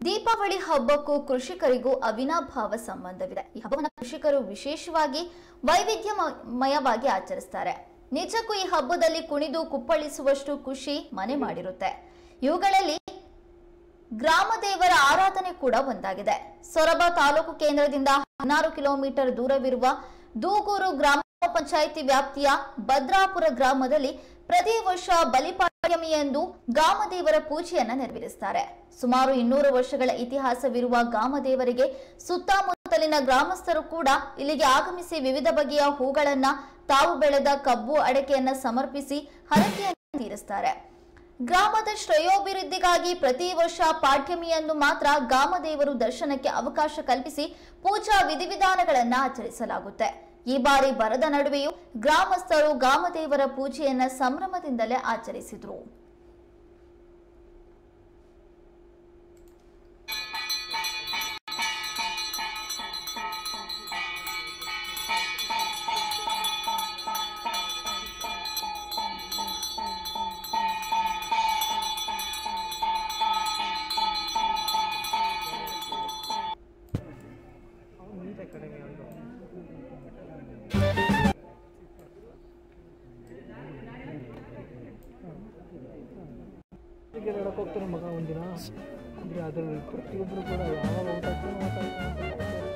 ದೀಪಾವಳಿ ಹಬ್ಬಕ್ಕೂ ಕೃಷಿಕರಿಗೂ ಅವಿನಾಭಾವ ಸಂಬಂಧವಿದೆ ಈ ಹಬ್ಬವನ್ನು ಕೃಷಿಕರು ವಿಶೇಷವಾಗಿ ವೈವಿಧ್ಯಮಯವಾಗಿ ಆಚರಿಸ್ತಾರೆ ನಿಜಕ್ಕೂ ಈ ಹಬ್ಬದಲ್ಲಿ ಕುಣಿದು ಕುಪ್ಪಳಿಸುವಷ್ಟು ಖುಷಿ ಮನೆ ಮಾಡಿರುತ್ತೆ ಇವುಗಳಲ್ಲಿ ಗ್ರಾಮ ದೇವರ ಆರಾಧನೆ ಕೂಡ ಒಂದಾಗಿದೆ ಸೊರಬ ತಾಲೂಕು ಕೇಂದ್ರದಿಂದ ಹದಿನಾರು ಕಿಲೋಮೀಟರ್ ದೂರವಿರುವ ದೂಗೂರು ಗ್ರಾಮ ಪಂಚಾಯಿತಿ ವ್ಯಾಪ್ತಿಯ ಭದ್ರಾಪುರ ಗ್ರಾಮದಲ್ಲಿ ಪ್ರತಿ ವರ್ಷ ಬಲಿಪಾಡ್ಯಮಿಯಂದು ಗಾಮದೇವರ ಪೂಜೆಯನ್ನ ನೆರವೇರಿಸುತ್ತಾರೆ ಸುಮಾರು ಇನ್ನೂರು ವರ್ಷಗಳ ಇತಿಹಾಸವಿರುವ ಗಾಮದೇವರಿಗೆ ಸುತ್ತಮುತ್ತಲಿನ ಗ್ರಾಮಸ್ಥರು ಕೂಡ ಇಲ್ಲಿಗೆ ಆಗಮಿಸಿ ವಿವಿಧ ಬಗೆಯ ಹೂಗಳನ್ನ ತಾವು ಬೆಳೆದ ಕಬ್ಬು ಅಡಕೆಯನ್ನ ಸಮರ್ಪಿಸಿ ಹರಕೆಯನ್ನು ತೀರಿಸ್ತಾರೆ ಗ್ರಾಮದ ಶ್ರೇಯೋಭಿವೃದ್ಧಿಗಾಗಿ ಪ್ರತಿ ವರ್ಷ ಪಾಠ್ಯಮಿಯನ್ನು ಮಾತ್ರ ಗಾಮದೇವರು ದರ್ಶನಕ್ಕೆ ಅವಕಾಶ ಕಲ್ಪಿಸಿ ಪೂಜಾ ವಿಧಿವಿಧಾನಗಳನ್ನ ಆಚರಿಸಲಾಗುತ್ತೆ ಈ ಬಾರಿ ಬರದ ನಡುವೆಯೂ ಗ್ರಾಮಸ್ಥರು ಗಾಮದೇವರ ಪೂಜೆಯನ್ನ ಸಂಭ್ರಮದಿಂದಲೇ ಆಚರಿಸಿದ್ರು ಕ್ರಿಕೆಟ್ ಆಡಕ್ಕೆ ಹೋಗ್ತಾನೆ ಮಗ ಒಂದಿನ ಅಂದರೆ ಅದರಲ್ಲಿ ಪ್ರತಿಯೊಬ್ಬರು ಕೂಡ ಯಾವಾಗ ಔಟ್ ಆಗ್ತಾನೆ ಔಟ್ ಆಗ್ತಾನೆ ಅಂತ ಕಾಯ್ತಾ ಇರ್ತಾರೆ.